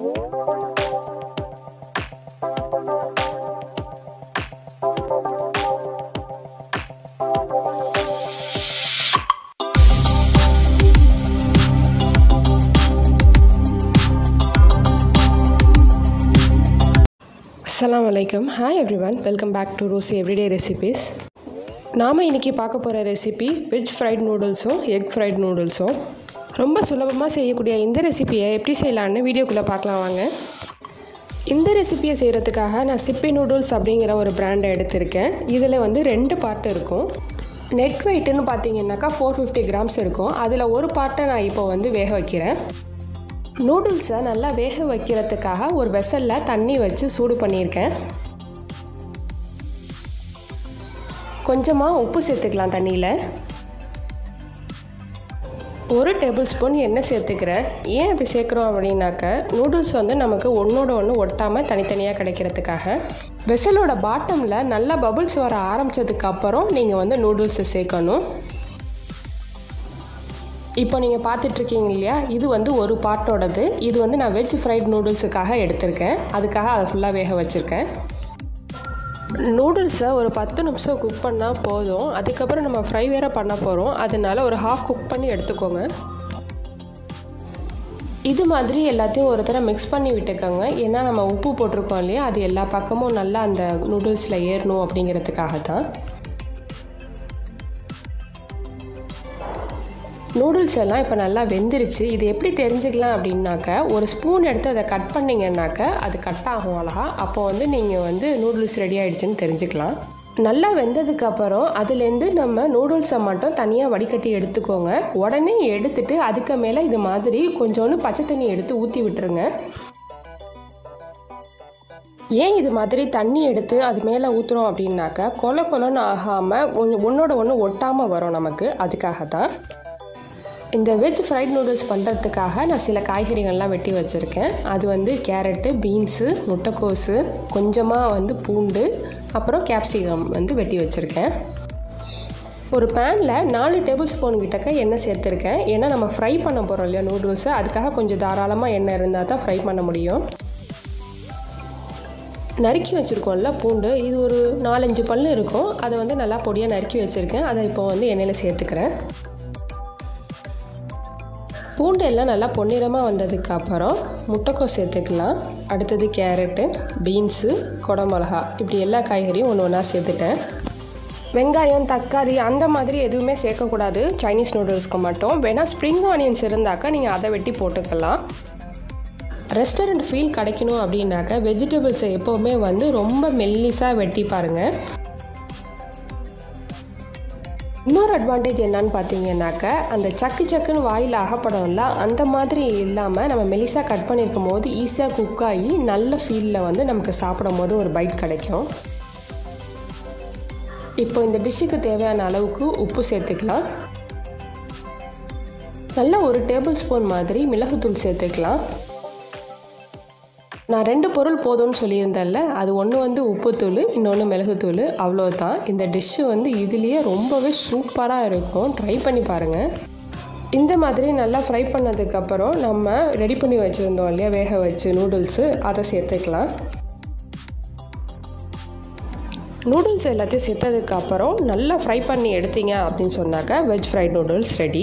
அஸ்ஸலாம் வலைக்கம் hi everyone welcome back to Rosy everyday recipes நாம் இன்றைக்கி பார்க்க போகிற ரெசிபி வெஜ் ஃப்ரைட் நூடுல்ஸும் எக் ஃப்ரைட் நூடுல்ஸும் ரொம்ப சுலபமாக செய்யக்கூடிய இந்த ரெசிபியை எப்படி செய்யலான்னு வீடியோக்குள்ளே பார்க்கலாம் வாங்க இந்த ரெசிபியை செய்கிறதுக்காக நான் சிப்பி நூடுல்ஸ் அப்படிங்கிற ஒரு பிராண்டை எடுத்திருக்கேன் இதில் வந்து ரெண்டு பார்ட் இருக்கும் நெட் வெயிட்டுன்னு பார்த்தீங்கன்னாக்கா ஃபோர் ஃபிஃப்டி கிராம்ஸ் இருக்கும் அதில் ஒரு பார்ட்டை நான் இப்போ வந்து வேக வைக்கிறேன் நூடுல்ஸை நல்லா வேக வைக்கிறதுக்காக ஒரு வெசலில் தண்ணி வச்சு சூடு பண்ணியிருக்கேன் கொஞ்சமாக உப்பு சேர்த்துக்கலாம் தண்ணியில் ஒரு டேபிள் ஸ்பூன் எண்ணெய் சேர்த்துக்கிறேன் ஏன் அப்படி சேர்க்குறோம் அப்படின்னாக்க நூடுல்ஸ் வந்து நமக்கு ஒன்றோட ஒன்று ஒட்டாமல் தனித்தனியாக கிடைக்கிறதுக்காக வெசலோட பாட்டமில் நல்லா பபுள்ஸ் வர ஆரம்பித்ததுக்கு அப்புறம் நீங்கள் வந்து நூடுல்ஸை சேர்க்கணும் இப்போ நீங்கள் பார்த்துட்ருக்கீங்க இல்லையா இது வந்து ஒரு பார்ட்டோடது இது வந்து நான் வெஜ் ஃப்ரைட் நூடுல்ஸுக்காக எடுத்திருக்கேன் அதுக்காக அதை ஃபுல்லாக வேக வச்சுருக்கேன் நூடுல்ஸை ஒரு பத்து நிமிஷம் குக் பண்ணால் போதும் அதுக்கப்புறம் நம்ம ஃப்ரை வேறு பண்ண போகிறோம் அதனால ஒரு ஹாஃப் குக் பண்ணி எடுத்துக்கோங்க இது மாதிரி எல்லாத்தையும் ஒரு தடவை மிக்ஸ் பண்ணி விட்டுக்கோங்க ஏன்னா நம்ம உப்பு போட்டிருக்கோம் இல்லையா அது எல்லா பக்கமும் நல்லா அந்த நூடுல்ஸில் ஏறணும் அப்படிங்கிறதுக்காக தான் நூடுல்ஸ் எல்லாம் இப்போ நல்லா வெந்துருச்சு இது எப்படி தெரிஞ்சுக்கலாம் அப்படின்னாக்க ஒரு ஸ்பூன் எடுத்து அதை கட் பண்ணிங்கன்னாக்க அது கட் ஆகும் அழகா அப்போ வந்து நீங்கள் வந்து நூடுல்ஸ் ரெடி ஆகிடுச்சுன்னு தெரிஞ்சுக்கலாம் நல்லா வெந்ததுக்கு அப்புறம் அதுலேருந்து நம்ம நூடுல்ஸை மட்டும் தனியாக வடிகட்டி எடுத்துக்கோங்க உடனே எடுத்துட்டு அதுக்கு மேலே இது மாதிரி கொஞ்சோண்டு பச்சை தண்ணி எடுத்து ஊற்றி விட்டுருங்க ஏன் இது மாதிரி தண்ணி எடுத்து அது மேலே ஊற்றுறோம் அப்படின்னாக்க கொல கொலன்னு ஆகாமல் கொஞ்சம் ஒன்றோட ஒன்று ஒட்டாமல் வரும் நமக்கு அதுக்காக தான் இந்த வெஜ் ஃப்ரைட் நூடுல்ஸ் பண்ணுறதுக்காக நான் சில காய்கறிகள்லாம் வெட்டி வச்சுருக்கேன் அது வந்து கேரட்டு பீன்ஸு முட்டைக்கோஸு கொஞ்சமாக வந்து பூண்டு அப்புறம் கேப்சிகம் வந்து வெட்டி வச்சுருக்கேன் ஒரு பேனில் நாலு டேபிள் ஸ்பூன் கிட்டக்க எண்ணெய் சேர்த்துருக்கேன் ஏன்னா நம்ம ஃப்ரை பண்ண போகிறோம் இல்லையா நூடுல்ஸு அதுக்காக கொஞ்சம் தாராளமாக எண்ணெய் இருந்தால் தான் ஃப்ரை பண்ண முடியும் நறுக்கி வச்சுருக்கோம்ல பூண்டு இது ஒரு நாலஞ்சு பல் இருக்கும் அதை வந்து நல்லா பொடியாக நறுக்கி வச்சுருக்கேன் அதை இப்போ வந்து எண்ணெயில் சேர்த்துக்கிறேன் பூண்டு எல்லாம் நல்லா பொன்னிறமாக வந்ததுக்கு அப்புறம் முட்டைக்கோஸ் சேர்த்துக்கலாம் அடுத்தது கேரட்டு பீன்ஸு குடமிளகா இப்படி எல்லா காய்கறியும் ஒன்று ஒன்றா சேர்த்துட்டேன் வெங்காயம் தக்காளி அந்த மாதிரி எதுவுமே சேர்க்கக்கூடாது சைனீஸ் நூடுல்ஸ்க்கு மட்டும் வேணால் ஸ்ப்ரிங் ஆனியன்ஸ் இருந்தாக்கா நீங்கள் அதை வெட்டி போட்டுக்கலாம் ரெஸ்டாரண்ட் ஃபீல் கிடைக்கணும் அப்படின்னாக்க வெஜிடபிள்ஸை எப்போவுமே வந்து ரொம்ப மெல்லிஸாக வெட்டி பாருங்கள் இன்னொரு அட்வான்டேஜ் என்னன்னு பார்த்தீங்கன்னாக்க அந்த சக்கு சக்குன்னு வாயில் அகப்படும்ல அந்த மாதிரி இல்லாமல் நம்ம மெலிசாக கட் பண்ணியிருக்கும் போது ஈஸியாக குக் ஆகி நல்ல ஃபீலில் வந்து நமக்கு சாப்பிடும் போது ஒரு பைட் கிடைக்கும் இப்போ இந்த டிஷ்ஷுக்கு தேவையான அளவுக்கு உப்பு சேர்த்துக்கலாம் நல்ல ஒரு டேபிள் ஸ்பூன் மாதிரி மிளகுத்தூள் சேர்த்துக்கலாம் நான் ரெண்டு பொருள் போதும்னு சொல்லியிருந்தேன்ல அது ஒன்று வந்து உப்புத்தூள் இன்னொன்று மிளகுத்தூள் அவ்வளோதான் இந்த டிஷ்ஷு வந்து இதுலேயே ரொம்பவே சூப்பராக இருக்கும் ட்ரை பண்ணி பாருங்கள் இந்த மாதிரி நல்லா ஃப்ரை பண்ணதுக்கப்புறம் நம்ம ரெடி பண்ணி வச்சுருந்தோம் இல்லையா வேக வச்சு நூடுல்ஸு அதை சேர்த்துக்கலாம் நூடுல்ஸ் எல்லாத்தையும் சேர்த்ததுக்கப்புறம் நல்லா ஃப்ரை பண்ணி எடுத்தீங்க அப்படின்னு சொன்னாக்க veg fried noodles ready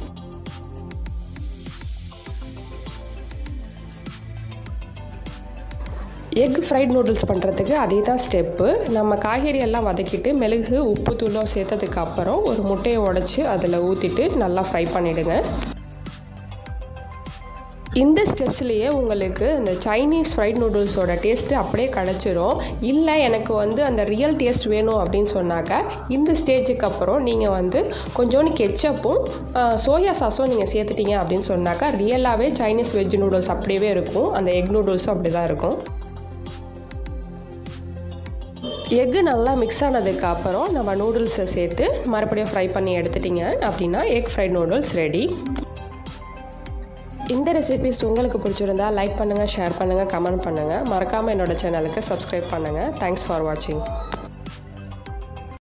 egg fried noodles பண்ணுறதுக்கு அதே தான் ஸ்டெப்பு நம்ம காய்கறி எல்லாம் வதக்கிட்டு மிளகு உப்பு தூளும் சேர்த்ததுக்கு அப்புறம் ஒரு முட்டையை உடச்சி அதில் ஊற்றிட்டு நல்லா ஃப்ரை பண்ணிவிடுங்க இந்த ஸ்டெப்ஸ்லேயே உங்களுக்கு இந்த சைனீஸ் ஃப்ரைட் நூடுல்ஸோட டேஸ்ட்டு அப்படியே கிடச்சிரும் இல்லை எனக்கு வந்து அந்த ரியல் டேஸ்ட் வேணும் அப்படின்னு சொன்னாக்க இந்த ஸ்டேஜுக்கு அப்புறம் நீங்கள் வந்து கொஞ்சோண்டு கெச்சப்பும் சோயா சாஸும் நீங்கள் சேர்த்துட்டீங்க அப்படின்னு சொன்னாக்கா ரியலாகவே சைனீஸ் வெஜ் நூடுல்ஸ் அப்படியே இருக்கும் அந்த எக் நூடுல்ஸும் அப்படி தான் இருக்கும் எக்கு நல்லா மிக்ஸ் ஆனதுக்கு அப்புறம் நம்ம நூடுல்ஸை சேர்த்து மறுபடியும் ஃப்ரை பண்ணி எடுத்துட்டிங்க அப்படின்னா எக் ஃப்ரைட் நூடுல்ஸ் ரெடி இந்த ரெசிபிஸ் உங்களுக்கு பிடிச்சிருந்தா லைக் பண்ணுங்கள் ஷேர் பண்ணுங்கள் கமெண்ட் பண்ணுங்கள் மறக்காமல் என்னோட சேனலுக்கு சப்ஸ்கிரைப் பண்ணுங்கள் தேங்க்ஸ் ஃபார் வாட்சிங்